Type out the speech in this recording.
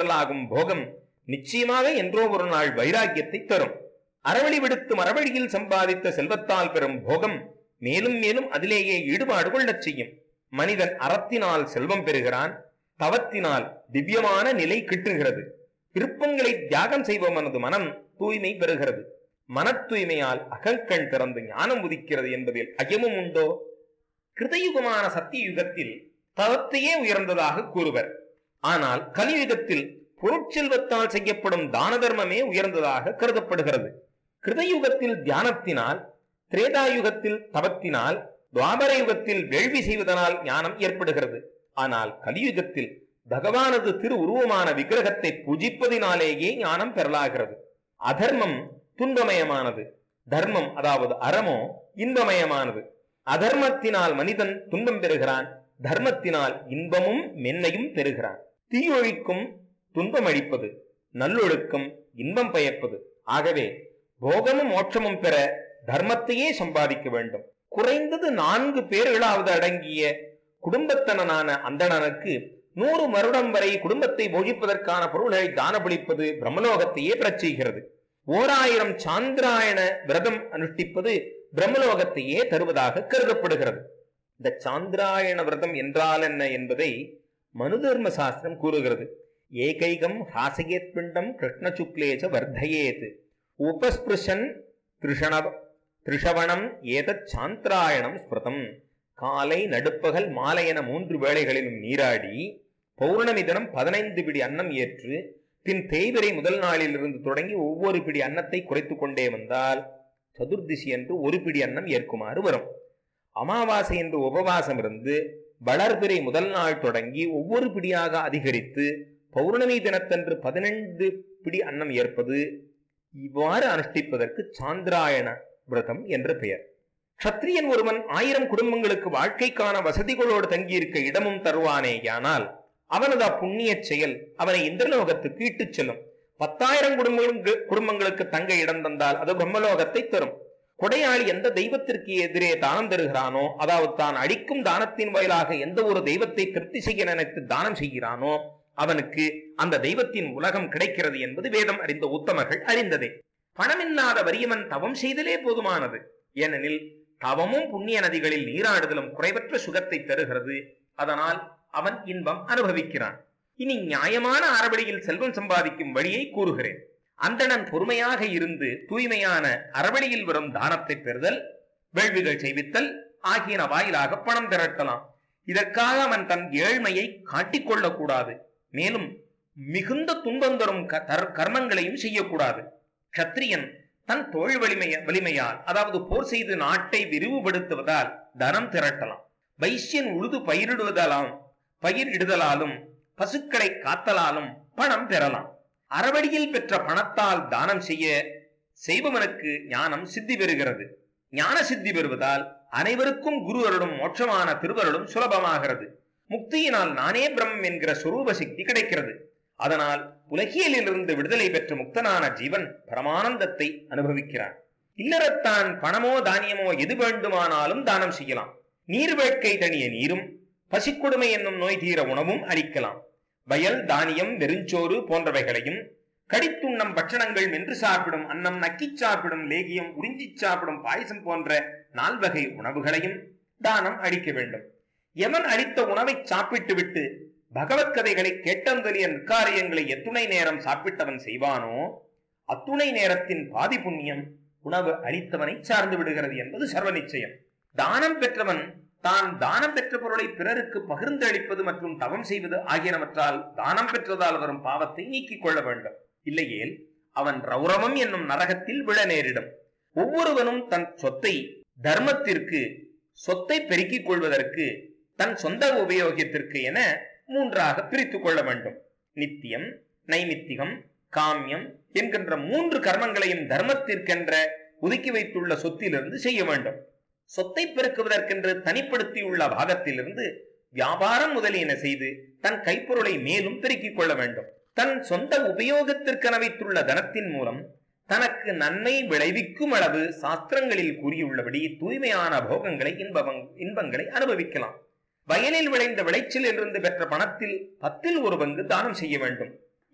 சம்பாதித்தலாகும் போகம் நிச்சயமாக என்றோ ஒரு நாள் வைராக்கியத்தை தரும் அறவழி விடுத்து மரவழியில் சம்பாதித்த செல்வத்தால் பெறும் போகம் மேலும் மேலும் அதிலேயே ஈடுபாடு கொள்ளச் செய்யும் மனிதன் அறத்தினால் செல்வம் பெறுகிறான் தவத்தினால் திவ்யமான நிலை கிட்டுகிறது விருப்பங்களை தியாகம் செய்பவனது மனம் தூய்மை பெறுகிறது மன தூய்மையால் அகங்கண் திறந்து ஞானம் உதிக்கிறது என்பதில் ஐயமும் உண்டோ கிருதயுகமான சத்திய யுகத்தில் தவத்தையே உயர்ந்ததாக கூறுவர் ஆனால் கலியுகத்தில் பொருட்செல்வத்தால் செய்யப்படும் தான தர்மமே உயர்ந்ததாக கருதப்படுகிறது கிருதயுகத்தில் தியானத்தினால் திரேதாயுகத்தில் தவத்தினால் துவாபர யுகத்தில் வேள்வி செய்வதனால் ஞானம் ஏற்படுகிறது ஆனால் கலியுகத்தில் பகவானது திரு உருவமான விக்கிரகத்தை பூஜிப்பதினாலேயே ஞானம் பெறலாகிறது அதர்மம் துன்பமயமானது தர்மம் அதாவது அறமோ இன்பமயமானது அதர்மத்தினால் மனிதன் துன்பம் பெறுகிறான் தர்மத்தினால் இன்பமும் மென்மையும் பெறுகிறான் தீயொழிக்கும் துன்பம் அளிப்பது நல்லொழுக்கம் இன்பம் பயப்பது ஆகவே போகமும் மோட்சமும் பெற தர்மத்தையே சம்பாதிக்க வேண்டும் குறைந்தது நான்கு பேர்களாவது அடங்கிய குடும்பத்தனனான அந்தணனுக்கு நூறு வருடம் வரை குடும்பத்தை போகிப்பதற்கான பொருள்களை தானப்பளிப்பது பிரம்மலோகத்தையே பெறச் செய்கிறது ஓர் ஆயிரம் சாந்திராயண விரதம் அனுஷ்டிப்பது பிரம்மலோகத்தையே தருவதாக கருதப்படுகிறது இந்த சாந்திராயண விரதம் என்றால் என்ன என்பதை மனு தர்ம சாஸ்திரம் கூறுகிறது ஏகைகம் ஹாசயேத் பிண்டம் கிருஷ்ண சுக்லேச்ச வர்த்தயேத் உபஸ்பிருஷன் திருஷண திரிஷவணம் ஏதத் சாந்திராயணம் ஸ்மிருதம் காலை நடுப்பகல் மாலை என மூன்று வேளைகளிலும் நீராடி பௌர்ணமி தினம் பதினைந்து பிடி அன்னம் ஏற்று பின் தேய்பிரை முதல் நாளிலிருந்து தொடங்கி ஒவ்வொரு பிடி அன்னத்தை குறைத்து கொண்டே வந்தால் சதுர்திசி என்று ஒரு பிடி அன்னம் ஏற்குமாறு வரும் அமாவாசை என்று உபவாசம் இருந்து வளர்பிறை முதல் நாள் தொடங்கி ஒவ்வொரு பிடியாக அதிகரித்து பௌர்ணமி தினத்தன்று பதினைந்து பிடி அன்னம் ஏற்பது இவ்வாறு அனுஷ்டிப்பதற்கு சாந்திராயண விரதம் என்று பெயர் க்ஷத்ரியன் ஒருவன் ஆயிரம் குடும்பங்களுக்கு வாழ்க்கைக்கான வசதிகளோடு தங்கியிருக்க இடமும் தருவானேயானால் அவனது அப்புண்ணிய செயல் அவனை இந்திரலோகத்துக்கு இட்டுச் செல்லும் பத்தாயிரம் குடும்பங்களுக்கு குடும்பங்களுக்கு தங்க இடம் தந்தால் அது பிரம்மலோகத்தை தரும் கொடையாளி எந்த தெய்வத்திற்கு எதிரே தானம் தருகிறானோ அதாவது தான் அளிக்கும் தானத்தின் வாயிலாக எந்த ஒரு தெய்வத்தை திருப்தி செய்ய நினைத்து தானம் செய்கிறானோ அவனுக்கு அந்த தெய்வத்தின் உலகம் கிடைக்கிறது என்பது வேதம் அறிந்த உத்தமர்கள் அறிந்ததே பணமில்லாத வறியவன் தவம் செய்தலே போதுமானது ஏனெனில் தவமும் புண்ணிய நதிகளில் நீராடுதலும் குறைவற்ற சுகத்தை தருகிறது அதனால் அவன் இன்பம் அனுபவிக்கிறான் இனி நியாயமான அறவழியில் செல்வம் சம்பாதிக்கும் வழியை கூறுகிறேன் அந்தணன் பொறுமையாக இருந்து தூய்மையான அறவழியில் வரும் தானத்தை பெறுதல் வேள்விகள் செய்வித்தல் ஆகியன வாயிலாக பணம் திரட்டலாம் இதற்காக அவன் தன் ஏழ்மையை காட்டிக்கொள்ளக் கூடாது மேலும் மிகுந்த துன்பம் தரும் க- தர்- கர்மங்களையும் செய்யக்கூடாது க்ஷத்ரியன் தன் தோல் வலிமை வலிமையால் அதாவது போர் செய்து நாட்டை விரிவுபடுத்துவதால் தனம் திரட்டலாம் வைசியன் உழுது பயிரிடுவதாலும் பயிரிடுதலாலும் பசுக்களை காத்தலாலும் பணம் பெறலாம் அறவழியில் பெற்ற பணத்தால் தானம் செய்ய செய்பவனுக்கு ஞானம் சித்தி பெறுகிறது ஞான சித்தி பெறுவதால் அனைவருக்கும் குரு அருளும் மோட்சமான திருவருளும் சுலபமாகிறது முக்தியினால் நானே பிரம்மம் என்கிற சொரூப சக்தி கிடைக்கிறது அதனால் உலகியலிலிருந்து விடுதலை பெற்ற முக்தனான ஜீவன் பரமானந்தத்தை அனுபவிக்கிறான் இல்லறத்தான் பணமோ தானியமோ எது வேண்டுமானாலும் தானம் செய்யலாம் நீர் வேட்கை தணிய நீரும் பசிக்கொடுமை என்னும் நோய் தீர உணவும் அளிக்கலாம் வயல் தானியம் வெறுஞ்சோறு போன்றவைகளையும் கடித்துண்ணம் பட்சணங்கள் மென்று சாப்பிடும் அன்னம் நக்கிச் சாப்பிடும் லேகியம் உறிஞ்சிச் சாப்பிடும் பாயசம் போன்ற நால்வகை உணவுகளையும் தானம் அளிக்க வேண்டும் எவன் அளித்த உணவை சாப்பிட்டு விட்டு பகவத் கதைகளை கேட்டந்தலிய நிற்காரியங்களை எத்துணை நேரம் சாப்பிட்டவன் செய்வானோ அத்துணை நேரத்தின் பாதி புண்ணியம் உணவு அளித்தவனை சார்ந்து விடுகிறது என்பது சர்வ நிச்சயம் தானம் பெற்றவன் தான் தானம் பெற்ற பொருளை பிறருக்கு பகிர்ந்து அளிப்பது மற்றும் தவம் செய்வது ஆகியனவற்றால் தானம் பெற்றதால் வரும் பாவத்தை நீக்கிக் கொள்ள வேண்டும் இல்லையேல் அவன் ரௌரவம் என்னும் நரகத்தில் விழ நேரிடும் ஒவ்வொருவனும் தன் சொத்தை தர்மத்திற்கு சொத்தை பெருக்கிக் கொள்வதற்கு தன் சொந்த உபயோகத்திற்கு என மூன்றாக பிரித்துக் கொள்ள வேண்டும் நித்தியம் நைமித்திகம் காமியம் என்கின்ற மூன்று கர்மங்களையும் தர்மத்திற்கென்ற ஒதுக்கி வைத்துள்ள சொத்திலிருந்து செய்ய வேண்டும் சொத்தை பெருக்குவதற்கென்று தனிப்படுத்தியுள்ள பாகத்திலிருந்து வியாபாரம் முதலியன செய்து தன் கைப்பொருளை மேலும் பெருக்கிக் கொள்ள வேண்டும் தன் சொந்த உபயோகத்திற்கென வைத்துள்ள தனத்தின் மூலம் தனக்கு நன்மை விளைவிக்கும் அளவு சாஸ்திரங்களில் கூறியுள்ளபடி தூய்மையான போகங்களை இன்பவங் இன்பங்களை அனுபவிக்கலாம் வயலில் விளைந்த விளைச்சலில் இருந்து பெற்ற பணத்தில் பத்தில் ஒரு பங்கு தானம் செய்ய வேண்டும்